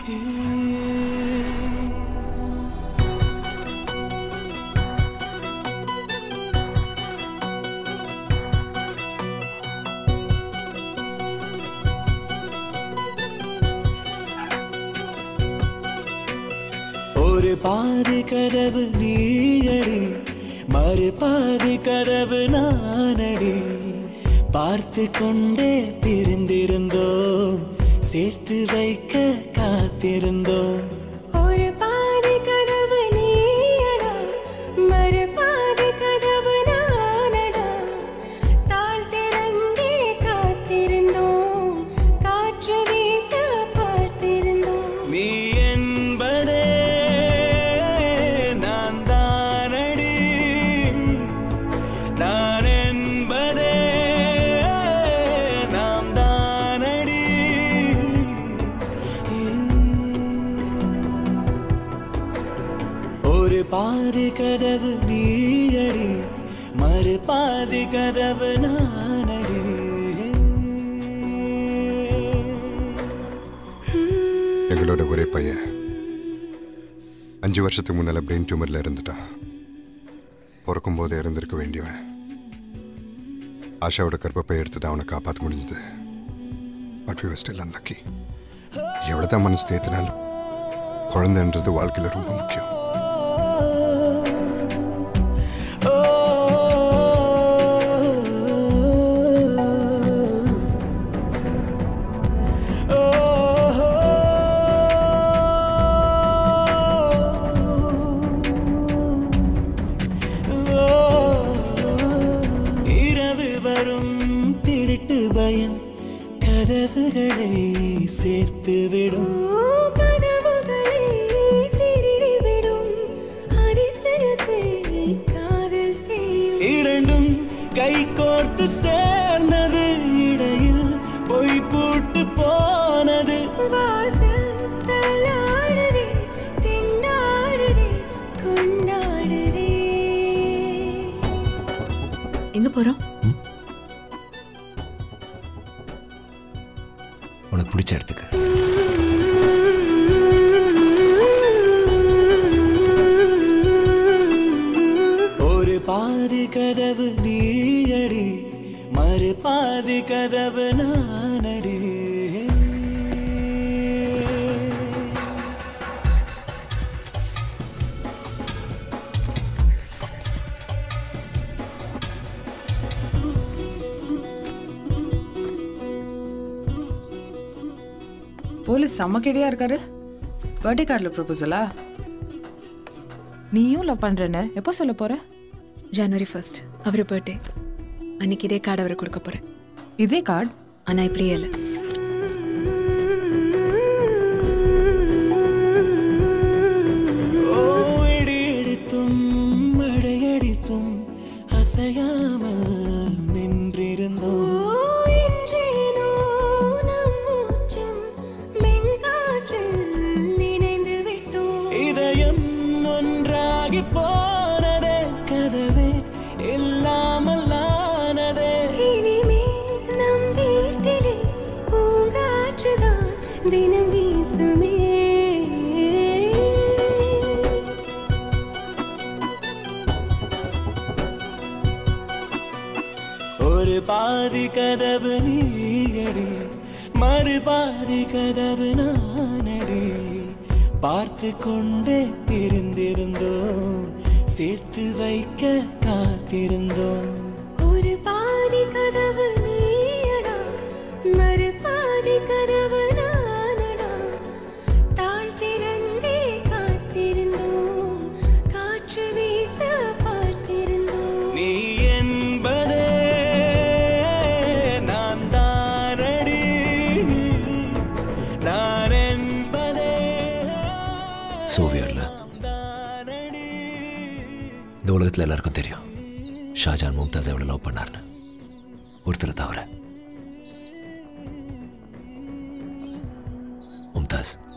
ஒரு பாதி கதவு நீயடி மறு பாதி கதவு நானடி பார்த்து கொண்டே பிரிந்திருந்தோம் சேர்த்து வைக்க காத்திருந்தோம் ஒரு பாதி கதவு நீயடா மறு பாதி கதவு நானடா தாழ் திறந்தே காத்திருந்தோம் காற்று வீச பார்த்திருந்தோம் நீ என்பதே நான் தானடி நான் என்பதே நாம் தானடி ஒரு பாதி கதவு நீயடி மறு பாதி கதவு நானடி எங்களோட ஒரே பையன் அஞ்சு வருஷத்துக்கு முன்னால பிரெயின் டியூமர்ல இருந்துட்டான் பிறக்கும் போதே இருந்திருக்க வேண்டியவன் ஆஷாவோட கர்ப்பப்பை எடுத்து தான் அவனை காப்பாற்ற முடிஞ்சது பட் வி ஸ்டில் அன்லக்கி எவ்வளோதான் மனசு தேத்தினாலும் குழந்தைன்றது வாழ்க்கையில் ரொம்ப முக்கியம் இரவு வரும் திருட்டு பயம் கதவுகளை சேர்த்து விடும் ஓ, கதவுகளை திருடிவிடும் அதிசயத்தை காதல் செய்யும் இரண்டும் கை கோர்த்து சேர்ந்தது இடையில் பொய் பூட்டு போனது வாசல் தள்ளாடுதே திண்டாடுதே கொண்டாடுதே எங்க போறோம் உனக்கு பிடிச்ச இடத்துக்கு ஒரு பாதி கதவு நீயடி மறு பாதி கதவு நானடி போலீஸ் செம்ம கெடியா இருக்காரு பர்த்டே கார்டில் ப்ரொபோசலா நீயும் லவ் பண்றேன்னு எப்போ சொல்ல போற ஜனவரி ஃபர்ஸ்ட் அவர் பர்த்டே அன்னைக்கு இதே கார்டு அவருக்கு கொடுக்க போறேன் இதே கார்டு ஆனா இப்படியே இல்லை ஓ இடி இடித்தும் மழையடித்தும் அசையாமல் நின்றிருந்தோம் ஓ, இன்றேனோ நம் மூச்சும் மென்காற்றில் இணைந்து விட்டோம் இதயம் ஒன்றாகி போனதே கதவே இல்லாமல் ஆனதே இனிமேல் நம் வீட்டிலே பூங்காற்றுதான் தினம் வீசுமே ஒரு பாதி கதவு நீயடி மறு பாதி கதவு நானடி பார்த்து கொண்டே இருந்திருந்தோம் சேர்த்து வைக்க காத்திருந்தோம் ஒரு பாதி கதவு நீயடா மறு பாதி கதவு நானடா தாழ் திறந்தே காத்திருந்தோம் காற்று வீச பார்த்திருந்தோம் நீ என்பதே நான் தானடி நான் என்பதே சோவியர்ல தானடி இந்த உலகத்தில் எல்லாருக்கும் தெரியும் ஷாஜான் மும்தாஸ் எவ்வளோ லவ் பண்ணார்னு ஒருத்தரை தவிர மும்தாஸ்